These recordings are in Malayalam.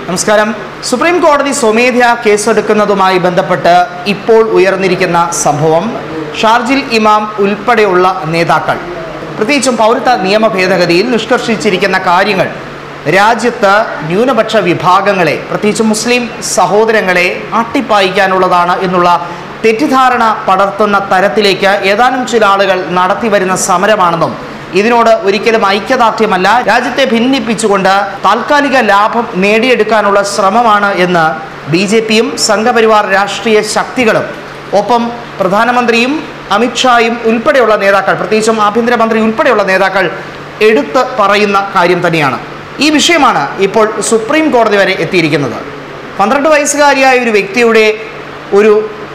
നമസ്കാരം സുപ്രീം കോടതി സ്വമേധയാ കേസെടുക്കുന്നതുമായി ബന്ധപ്പെട്ട് ഇപ്പോൾ ഉയർന്നിരിക്കുന്ന സംഭവം ഷാർജിൽ ഇമാം ഉൾപ്പെടെയുള്ള നേതാക്കൾ പ്രത്യേകിച്ചും പൗരത്വ നിയമ ഭേദഗതിയിൽ നിഷ്കർഷിച്ചിരിക്കുന്ന കാര്യങ്ങൾ രാജ്യത്ത് ന്യൂനപക്ഷ വിഭാഗങ്ങളെ പ്രത്യേകിച്ച് മുസ്ലിം സഹോദരങ്ങളെ ആട്ടിപ്പായിക്കാനുള്ളതാണ് എന്നുള്ള തെറ്റിദ്ധാരണ പടർത്തുന്ന തരത്തിലേക്ക് ഏതാനും ചില ആളുകൾ നടത്തിവരുന്ന സമരമാണെന്നും ഇതിനോട് ഒരിക്കലും ഐക്യദാർഢ്യമല്ല രാജ്യത്തെ ഭിന്നിപ്പിച്ചുകൊണ്ട് താൽക്കാലിക ലാഭം നേടിയെടുക്കാനുള്ള ശ്രമമാണ് എന്ന് ബി ജെ പിയും സംഘപരിവാർ രാഷ്ട്രീയ ശക്തികളും ഒപ്പം പ്രധാനമന്ത്രിയും അമിത്ഷായും ഉൾപ്പെടെയുള്ള നേതാക്കൾ പ്രത്യേകിച്ചും ആഭ്യന്തരമന്ത്രി ഉൾപ്പെടെയുള്ള നേതാക്കൾ എടുത്ത് പറയുന്ന കാര്യം തന്നെയാണ് ഈ വിഷയമാണ് ഇപ്പോൾ സുപ്രീം കോടതി വരെ എത്തിയിരിക്കുന്നത് പന്ത്രണ്ട് വയസ്സുകാരിയായ ഒരു വ്യക്തിയുടെ ഒരു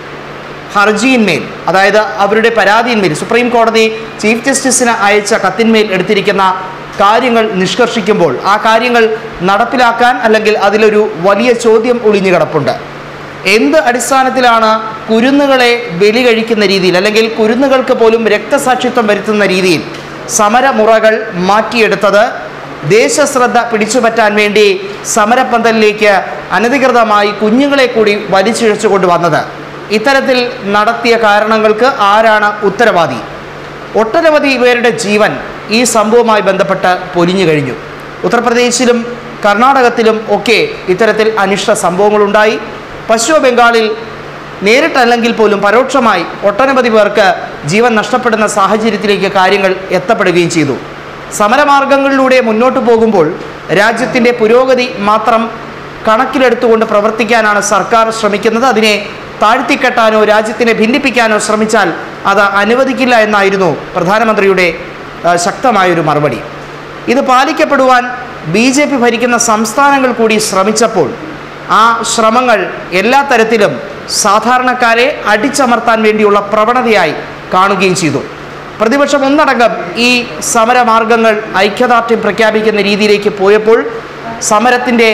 ഹർജിയിന്മേൽ അതായത് അവരുടെ പരാതിയിന്മേൽ സുപ്രീം കോടതി ചീഫ് ജസ്റ്റിസിന് അയച്ച കത്തിന്മേൽ എടുത്തിരിക്കുന്ന കാര്യങ്ങൾ നിഷ്കർഷിക്കുമ്പോൾ ആ കാര്യങ്ങൾ നടപ്പിലാക്കാൻ അല്ലെങ്കിൽ അതിലൊരു വലിയ ചോദ്യം ഒളിഞ്ഞു കിടപ്പുണ്ട് എന്ത് അടിസ്ഥാനത്തിലാണ് കുരുന്നുകളെ ബലി കഴിക്കുന്ന രീതിയിൽ അല്ലെങ്കിൽ കുരുന്നുകൾക്ക് പോലും രക്തസാക്ഷിത്വം വരുത്തുന്ന രീതിയിൽ സമരമുറകൾ മാറ്റിയെടുത്തത് ദേശശ്രദ്ധ പിടിച്ചുപറ്റാൻ വേണ്ടി സമരപ്പന്തലിലേക്ക് അനധികൃതമായി കുഞ്ഞുങ്ങളെ കൂടി വലിച്ചിഴച്ചു കൊണ്ടുവന്നത് ഇത്തരത്തിൽ നടത്തിയ കാരണങ്ങൾക്ക് ആരാണ് ഉത്തരവാദി ഒട്ടനവധി പേരുടെ ജീവൻ ഈ സംഭവവുമായി ബന്ധപ്പെട്ട് പൊലിഞ്ഞു കഴിഞ്ഞു ഉത്തർപ്രദേശിലും കർണാടകത്തിലും ഒക്കെ ഇത്തരത്തിൽ അനിഷ്ട സംഭവങ്ങളുണ്ടായി പശ്ചിമ ബംഗാളിൽ നേരിട്ടല്ലെങ്കിൽ പോലും പരോക്ഷമായി ഒട്ടനവധി പേർക്ക് ജീവൻ നഷ്ടപ്പെടുന്ന സാഹചര്യത്തിലേക്ക് കാര്യങ്ങൾ എത്തപ്പെടുകയും ചെയ്തു സമരമാർഗങ്ങളിലൂടെ മുന്നോട്ട് പോകുമ്പോൾ രാജ്യത്തിൻ്റെ പുരോഗതി മാത്രം കണക്കിലെടുത്തുകൊണ്ട് പ്രവർത്തിക്കാനാണ് സർക്കാർ ശ്രമിക്കുന്നത് അതിനെ താഴ്ത്തിക്കെട്ടാനോ രാജ്യത്തിനെ ഭിന്നിപ്പിക്കാനോ ശ്രമിച്ചാൽ അത് അനുവദിക്കില്ല എന്നായിരുന്നു പ്രധാനമന്ത്രിയുടെ ആ, ശക്തമായൊരു മറുപടി ഇത് പാലിക്കപ്പെടുവാൻ ബി ജെ പി ഭരിക്കുന്ന സംസ്ഥാനങ്ങൾ കൂടി ശ്രമിച്ചപ്പോൾ ആ ശ്രമങ്ങൾ എല്ലാ തരത്തിലും സാധാരണക്കാരെ അടിച്ചമർത്താൻ വേണ്ടിയുള്ള പ്രവണതയായി കാണുകയും ചെയ്തു പ്രതിപക്ഷം ഒന്നടങ്കം ഈ സമരമാർഗങ്ങൾ ഐക്യദാർഢ്യം പ്രഖ്യാപിക്കുന്ന രീതിയിലേക്ക് പോയപ്പോൾ സമരത്തിൻ്റെ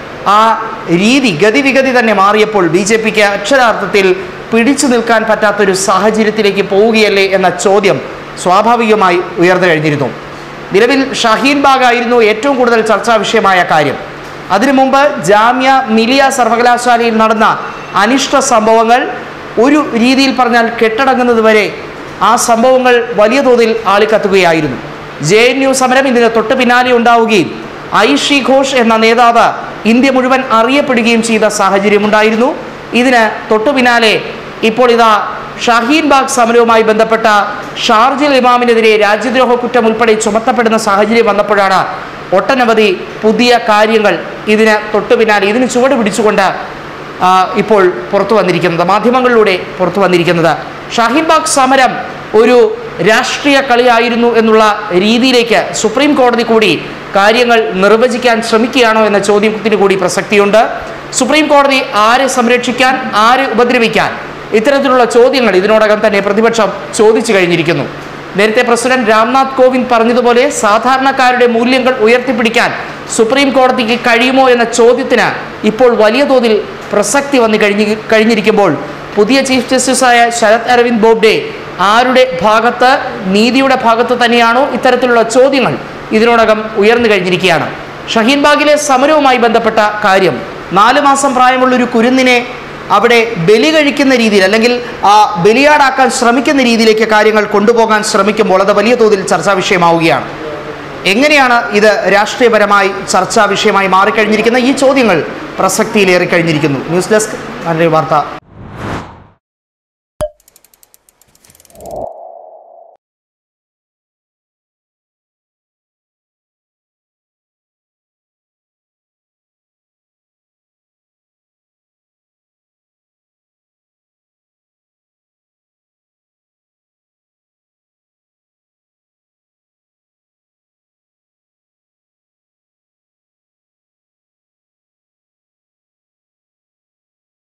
ആ രീതി ഗതിവിഗതി തന്നെ മാറിയപ്പോൾ ബി ജെ പിക്ക് അക്ഷരാർത്ഥത്തിൽ പിടിച്ചു നിൽക്കാൻ പറ്റാത്തൊരു സാഹചര്യത്തിലേക്ക് പോവുകയല്ലേ എന്ന ചോദ്യം സ്വാഭാവികമായി ഉയർന്നു കഴിഞ്ഞിരുന്നു നിലവിൽ ഷഹീൻ ബാഗ് ആയിരുന്നു ഏറ്റവും കൂടുതൽ ചർച്ചാ വിഷയമായ കാര്യം അതിനു മുമ്പ് ജാമ്യ മിലിയ സർവകലാശാലയിൽ നടന്ന അനിഷ്ട സംഭവങ്ങൾ ഒരു രീതിയിൽ പറഞ്ഞാൽ കെട്ടടങ്ങുന്നത് വരെ ആ സംഭവങ്ങൾ വലിയ തോതിൽ ആളിക്കത്തുകയായിരുന്നു ജെ എൻ യു സമരം ഇതിന് തൊട്ട് പിന്നാലെ ഉണ്ടാവുകയും ഐഷി ഘോഷ് എന്ന നേതാവ് ഇന്ത്യ മുഴുവൻ അറിയപ്പെടുകയും ചെയ്ത സാഹചര്യമുണ്ടായിരുന്നു ഇതിന് തൊട്ടു പിന്നാലെ ഇപ്പോൾ ഇതാ ഷഹീൻ ബാഗ് സമരവുമായി ബന്ധപ്പെട്ട ഷാർജിൽ ഇമാമിനെതിരെ രാജ്യദ്രോഹ കുറ്റം ഉൾപ്പെടെ ചുമത്തപ്പെടുന്ന സാഹചര്യം വന്നപ്പോഴാണ് ഒട്ടനവധി പുതിയ കാര്യങ്ങൾ ഇതിന് തൊട്ടു പിന്നാലെ ഇതിന് ചുവട് പിടിച്ചുകൊണ്ട് ആ, ഇപ്പോൾ പുറത്തു വന്നിരിക്കുന്നത് മാധ്യമങ്ങളിലൂടെ പുറത്തു വന്നിരിക്കുന്നത് ഷാഹിൻ ബാഗ് സമരം ഒരു രാഷ്ട്രീയ കളിയായിരുന്നു എന്നുള്ള രീതിയിലേക്ക് സുപ്രീം കോടതി കൂടി കാര്യങ്ങൾ നിർവചിക്കാൻ ശ്രമിക്കുകയാണോ എന്ന ചോദ്യത്തിന് കൂടി പ്രസക്തിയുണ്ട് സുപ്രീം കോടതി ആരെ സംരക്ഷിക്കാൻ ആരെ ഉപദ്രവിക്കാൻ ഇത്തരത്തിലുള്ള ചോദ്യങ്ങൾ ഇതിനോടകം തന്നെ പ്രതിപക്ഷം ചോദിച്ചു കഴിഞ്ഞിരിക്കുന്നു നേരത്തെ പ്രസിഡന്റ് രാംനാഥ് കോവിന്ദ് പറഞ്ഞതുപോലെ സാധാരണക്കാരുടെ മൂല്യങ്ങൾ ഉയർത്തിപ്പിടിക്കാൻ സുപ്രീം കോടതിക്ക് കഴിയുമോ എന്ന ചോദ്യത്തിന് ഇപ്പോൾ വലിയ തോതിൽ പ്രസക്തി വന്നു കഴിഞ്ഞി കഴിഞ്ഞിരിക്കുമ്പോൾ പുതിയ ചീഫ് ജസ്റ്റിസായ ശരത് അരവിന്ദ് ബോബ്ഡെ ആരുടെ ഭാഗത്ത് നീതിയുടെ ഭാഗത്ത് തന്നെയാണോ ഇത്തരത്തിലുള്ള ചോദ്യങ്ങൾ ഇതിനോടകം ഉയർന്നു കഴിഞ്ഞിരിക്കുകയാണ് ഷഹീൻ ബാഗിലെ സമരവുമായി ബന്ധപ്പെട്ട കാര്യം നാല് മാസം പ്രായമുള്ള ഒരു കുരുന്നിനെ അവിടെ ബലി കഴിക്കുന്ന രീതിയിൽ അല്ലെങ്കിൽ ആ ബലിയാടാക്കാൻ ശ്രമിക്കുന്ന രീതിയിലേക്ക് കാര്യങ്ങൾ കൊണ്ടുപോകാൻ ശ്രമിക്കുമ്പോൾ അത് വലിയ തോതിൽ ചർച്ചാ വിഷയമാവുകയാണ് എങ്ങനെയാണ് ഇത് രാഷ്ട്രീയപരമായി ചർച്ചാ വിഷയമായി മാറിക്കഴിഞ്ഞിരിക്കുന്ന ഈ ചോദ്യങ്ങൾ പ്രസക്തിയിലേറി കഴിഞ്ഞിരിക്കുന്നു ന്യൂസ് ഡെസ്ക് നല്ലൊരു വാർത്ത